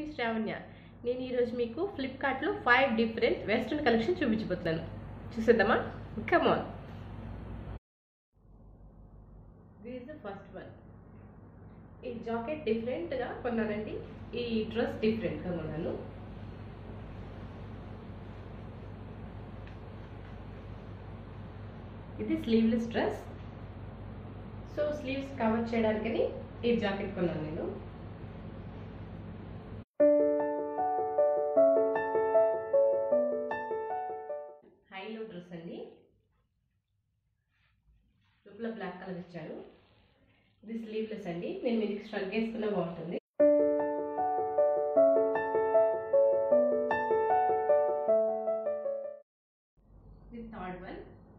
మీ శ్రావణ్య నేను ఈరోజు మీకు ఫ్లిప్కార్ట్లో ఫైవ్ డిఫరెంట్ వెస్ట్రన్ కలెక్షన్ చూపించబోతున్నాను చూసేద్దామా come on this the first one ఈ జాకెట్ డిఫరెంట్గా కొన్నానండి ఈ డ్రెస్ డిఫరెంట్గా కొన్నాను ఇది sleeveless dress so sleeves cover చేయడానికని ఈ జాకెట్ కొన్నాను నేను హైలో డ్రెస్ అండి లోపల బ్లాక్ కలర్ ఇచ్చారు ఇది స్లీవ్లెస్ అండి నేను మీకు స్ట్రగ్ వేసుకున్న బాగుంటుంది ఇది థర్డ్ వన్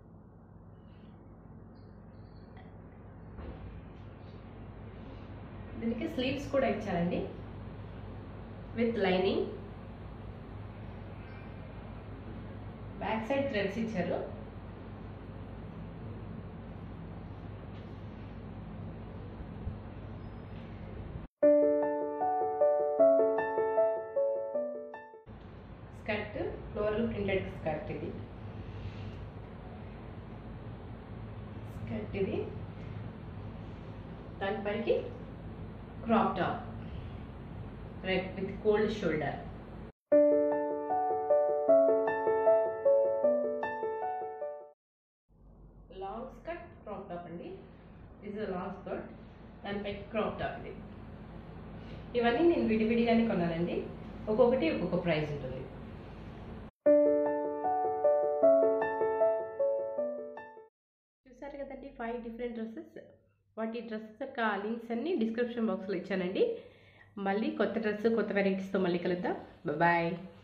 దీనికి స్లీవ్స్ కూడా ఇచ్చారండి with lining back side threads ఇచ్చారు స్కర్ట్ ఫ్లోరల్ ప్రింటెడ్ స్కర్ట్ ఇది స్కర్ట్ ఇది దానిపైకి crop top red with cold shoulder long skirt crop top అండి ఇస్ లాంగ్ స్కర్ట్ దానిపై క్రాప్ టాప్ ఇది ఇవన్నీ నేను విడివిడిగానే కొన్నానండి ఒక్కొక్కటి ఒక్కొక్క ప్రైస్ ఉంటుంది చూసారు కదండి ఫైవ్ డిఫరెంట్ డ్రెస్సెస్ వాటి డ్రెస్సెస్ యొక్క లింక్స్ అన్ని డిస్క్రిప్షన్ బాక్స్లో ఇచ్చానండి మళ్ళీ కొత్త డ్రెస్ కొత్త వెరైటీస్తో మళ్ళీ కలుద్దాం బాయ్